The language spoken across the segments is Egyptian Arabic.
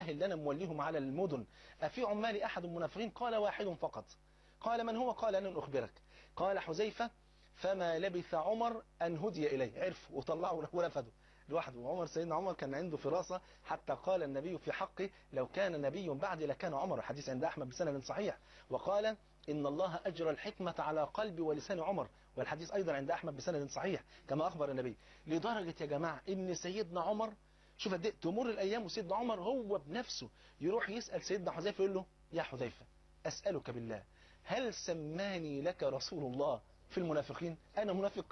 والله اللي انا موليهم على المدن افي عمالي احد المنافقين قال واحد فقط قال من هو قال انا اخبرك قال حذيفه فما لبث عمر ان هدي اليه عرف وطلعوا ورفضوا لوحده وعمر سيدنا عمر كان عنده فراسة حتى قال النبي في حقه لو كان نبي بعدي لكان عمر الحديث عند أحمد بسند صحيح وقال إن الله أجرى الحكمة على قلب ولسان عمر والحديث أيضا عند أحمد بسند صحيح كما أخبر النبي لدرجة يا جماعة إن سيدنا عمر شوف قد تمر الأيام وسيدنا عمر هو بنفسه يروح يسأل سيدنا حذيفة يقول له يا حذيفة أسألك بالله هل سماني لك رسول الله في المنافقين أنا منافق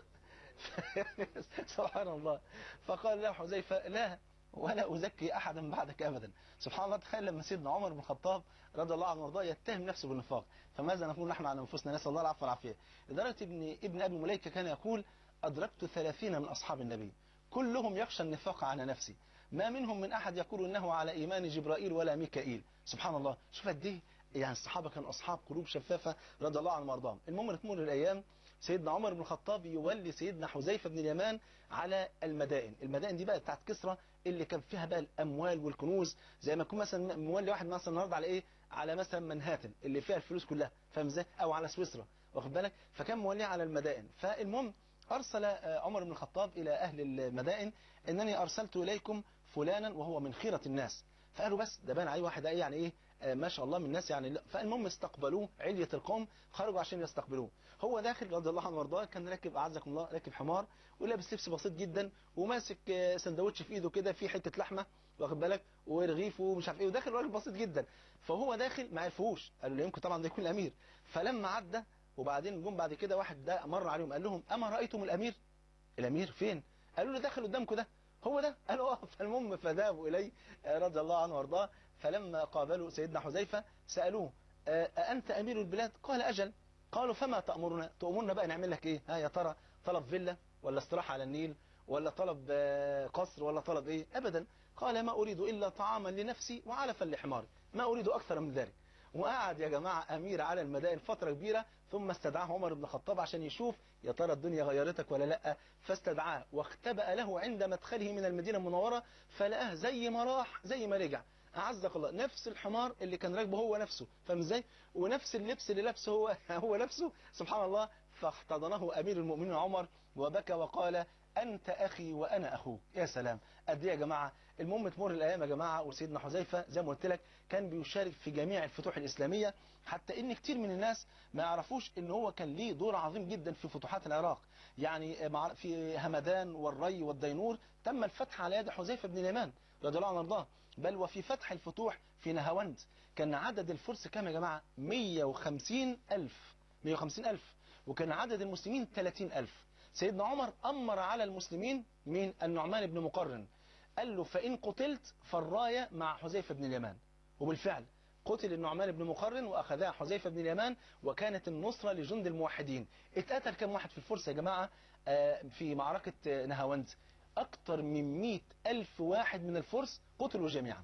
سبحان الله فقال له حذيفة لا ولا أزكي أحدا بعدك أبدا سبحان الله تخيل لما سيدنا عمر بن الخطاب رضي الله عنه وارضاه يتهم نفسه بالنفاق فماذا نقول نحن على أنفسنا نسأل الله العفو والعافية لدرجة ابن ابن أبي مليكة كان يقول أدركت ثلاثين من أصحاب النبي كلهم يخشى النفاق على نفسي ما منهم من أحد يقول إنه على إيمان جبرائيل ولا ميكائيل سبحان الله شوف قد إيه يعني الصحابة كانوا أصحاب قلوب شفافة رضي الله عنهم وارضاهم المهم تمر الأيام سيدنا عمر بن الخطاب يولي سيدنا حذيفة بن اليمان على المدائن المدائن دي بقى بتاعت كسرى اللي كان فيها بقى الأموال والكنوز زي ما يكون مثلا مولي واحد مثلا النهارده على إيه على مثلا منهاتن اللي فيها الفلوس كلها فاهم ازاي أو على سويسرا واخد بالك فكان موليه على المدائن فالمهم أرسل عمر بن الخطاب إلى أهل المدائن أنني أرسلت إليكم فلانا وهو من خيرة الناس فقالوا بس ده بان عليه واحد ايه يعني ايه آه ما شاء الله من الناس يعني لا. فالمهم استقبلوه علية القوم خرجوا عشان يستقبلوه هو داخل رضي الله عنه وارضاه كان راكب اعزكم الله راكب حمار ولابس لبس بسيط جدا وماسك آه سندوتش في ايده كده فيه حته لحمه واخد بالك ورغيف ومش عارف ايه وداخل راجل بسيط جدا فهو داخل ما عرفوش قالوا له يمكن طبعا ده يكون الامير فلما عدى وبعدين جم بعد كده واحد ده مر عليهم قال لهم اما رايتم الامير الامير فين قالوا له داخل قدامكم ده هو ده قالوا اه فالمهم فذهبوا إليه رضي الله عنه وارضاه فلما قابلوا سيدنا حذيفة سألوه أأنت أمير البلاد قال أجل قالوا فما تأمرنا تأمرنا بقى نعمل لك إيه ها يا ترى طلب فيلا ولا استراحة على النيل ولا طلب قصر ولا طلب إيه أبدا قال ما أريد إلا طعاما لنفسي وعلفا لحماري ما أريد أكثر من ذلك وقعد يا جماعة أمير على المدائن فترة كبيرة ثم استدعاه عمر بن الخطاب عشان يشوف يا ترى الدنيا غيرتك ولا لا فاستدعاه واختبأ له عند مدخله من المدينة المنورة فلقاه زي ما راح زي ما رجع أعزك الله نفس الحمار اللي كان راكبه هو نفسه فاهم ازاي ونفس اللبس اللي لابسه هو هو نفسه سبحان الله فاحتضنه أمير المؤمنين عمر وبكى وقال أنت أخي وأنا أخوك يا سلام قد ايه يا جماعة المهم تمر الأيام يا جماعة وسيدنا حذيفة زي ما قلت لك كان بيشارك في جميع الفتوح الإسلامية حتى إن كتير من الناس ما يعرفوش إن هو كان ليه دور عظيم جدا في فتوحات العراق يعني في همدان والري والدينور تم الفتح على يد حذيفة بن اليمان رضي الله عنه وارضاه بل وفي فتح الفتوح في نهاوند كان عدد الفرس كام يا جماعة 150 ألف 150 ألف وكان عدد المسلمين 30 ألف سيدنا عمر أمر على المسلمين من النعمان بن مقرن قال له فإن قتلت فالراية مع حذيفة بن اليمان وبالفعل قتل النعمان بن مقرن وأخذها حذيفة بن اليمان وكانت النصرة لجند الموحدين اتقتل كم واحد في الفرس يا جماعة في معركة نهاوند أكثر من مئة ألف واحد من الفرس قتلوا جميعا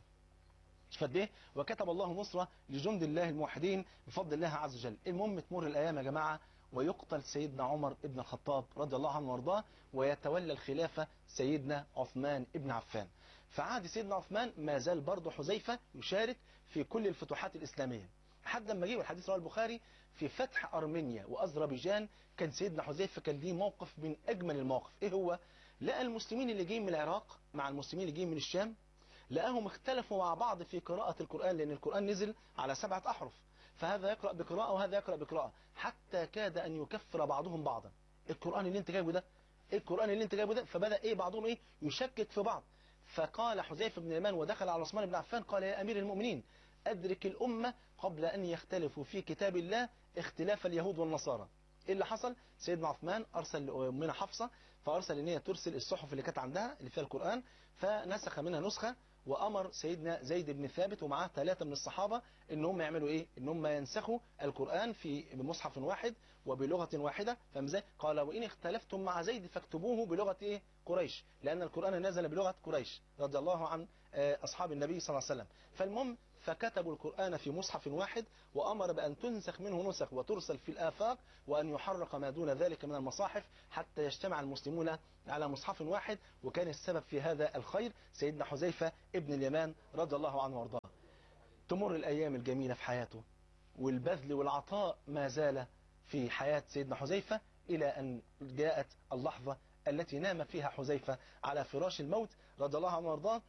فد ايه وكتب الله نصرة لجند الله الموحدين بفضل الله عز وجل المهم تمر الأيام يا جماعة ويقتل سيدنا عمر ابن الخطاب رضي الله عنه وارضاه ويتولى الخلافة سيدنا عثمان ابن عفان فعاد سيدنا عثمان ما زال برضه حذيفة يشارك في كل الفتوحات الإسلامية حد ما جه والحديث رواه البخاري في فتح أرمينيا وأذربيجان كان سيدنا حذيفة كان ليه موقف من أجمل المواقف إيه هو؟ لقى المسلمين اللي جايين من العراق مع المسلمين اللي جايين من الشام لقاهم اختلفوا مع بعض في قراءة القرآن لأن القرآن نزل على سبعة أحرف فهذا يقرأ بقراءة وهذا يقرأ بقراءة حتى كاد أن يكفر بعضهم بعضا القرآن اللي انت جايبه ده القرآن اللي انت جايبه ده فبدأ ايه بعضهم ايه يشكك في بعض فقال حذيفة بن اليمان ودخل على عثمان بن عفان قال يا أمير المؤمنين أدرك الأمة قبل أن يختلفوا في كتاب الله اختلاف اليهود والنصارى ايه اللي حصل سيدنا عثمان أرسل لأمنا حفصة فأرسل ان هي ترسل الصحف اللي كانت عندها اللي فيها القرآن فنسخ منها نسخة وأمر سيدنا زيد بن ثابت ومعاه ثلاثة من الصحابة ان هم يعملوا ايه ان هم ينسخوا القرآن في مصحف واحد وبلغة واحدة فمزاي قال وإن اختلفتم مع زيد فاكتبوه بلغة ايه قريش لأن القرآن نزل بلغة قريش رضي الله عن أصحاب النبي صلى الله عليه وسلم فالمهم فكتبوا القرآن في مصحف واحد وأمر بأن تنسخ منه نسخ وترسل في الآفاق وأن يحرق ما دون ذلك من المصاحف حتى يجتمع المسلمون على مصحف واحد وكان السبب في هذا الخير سيدنا حذيفة ابن اليمان رضي الله عنه وارضاه تمر الأيام الجميلة في حياته والبذل والعطاء ما زال في حياة سيدنا حذيفة إلى أن جاءت اللحظة التي نام فيها حذيفة على فراش الموت رضي الله عنه وارضاه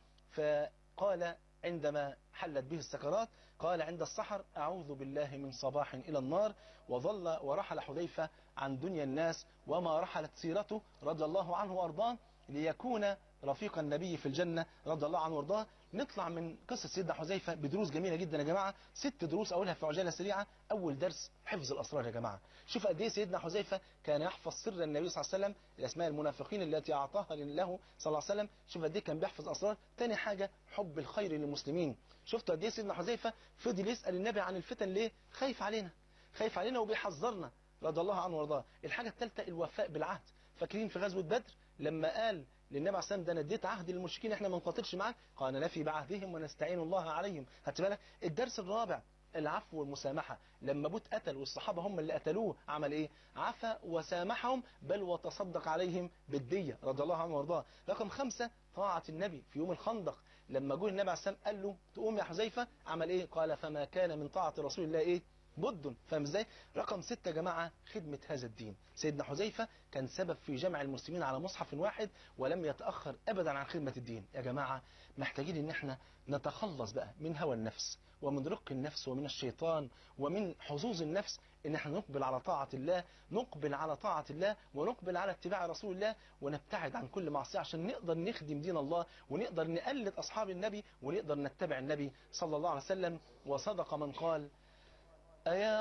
فقال عندما حلت به السكرات قال عند السحر أعوذ بالله من صباح إلى النار وظل ورحل حذيفة عن دنيا الناس وما رحلت سيرته رضي الله عنه وارضاه ليكون رفيق النبي في الجنة رضي الله عنه وارضاه نطلع من قصة سيدنا حذيفة بدروس جميلة جدا يا جماعة ست دروس أولها في عجالة سريعة أول درس حفظ الأسرار يا جماعة شوف قد ايه سيدنا حذيفة كان يحفظ سر النبي صلى الله عليه وسلم الأسماء المنافقين التي أعطاها له صلى الله عليه وسلم شوف قد ايه كان بيحفظ أسرار تاني حاجة حب الخير للمسلمين شفت قد ايه سيدنا حذيفة فضل يسأل النبي عن الفتن ليه خايف علينا خايف علينا وبيحذرنا رضي الله عنه وارضاه الحاجة الثالثة الوفاء بالعهد فاكرين في غزوة بدر لما قال للنبي عليه السلام ده انا اديت عهد للمشركين احنا ما نقاتلش معاك قال نفي بعهدهم ونستعين الله عليهم هات بالك الدرس الرابع العفو والمسامحة لما بوت قتل والصحابة هم اللي قتلوه عمل ايه عفى وسامحهم بل وتصدق عليهم بالدية رضي الله عنه وارضاه رقم خمسة طاعة النبي في يوم الخندق لما جه النبي عليه السلام قال له تقوم يا حذيفة عمل ايه قال فما كان من طاعة رسول الله ايه بد فاهم ازاي رقم ستة يا جماعة خدمة هذا الدين سيدنا حذيفة كان سبب في جمع المسلمين على مصحف واحد ولم يتأخر أبدا عن خدمة الدين يا جماعة محتاجين ان احنا نتخلص بقى من هوى النفس ومن رق النفس ومن الشيطان ومن حظوظ النفس ان احنا نقبل على طاعة الله نقبل على طاعة الله ونقبل على اتباع رسول الله ونبتعد عن كل معصية عشان نقدر نخدم دين الله ونقدر نقلد أصحاب النبي ونقدر نتبع النبي صلى الله عليه وسلم وصدق من قال أيا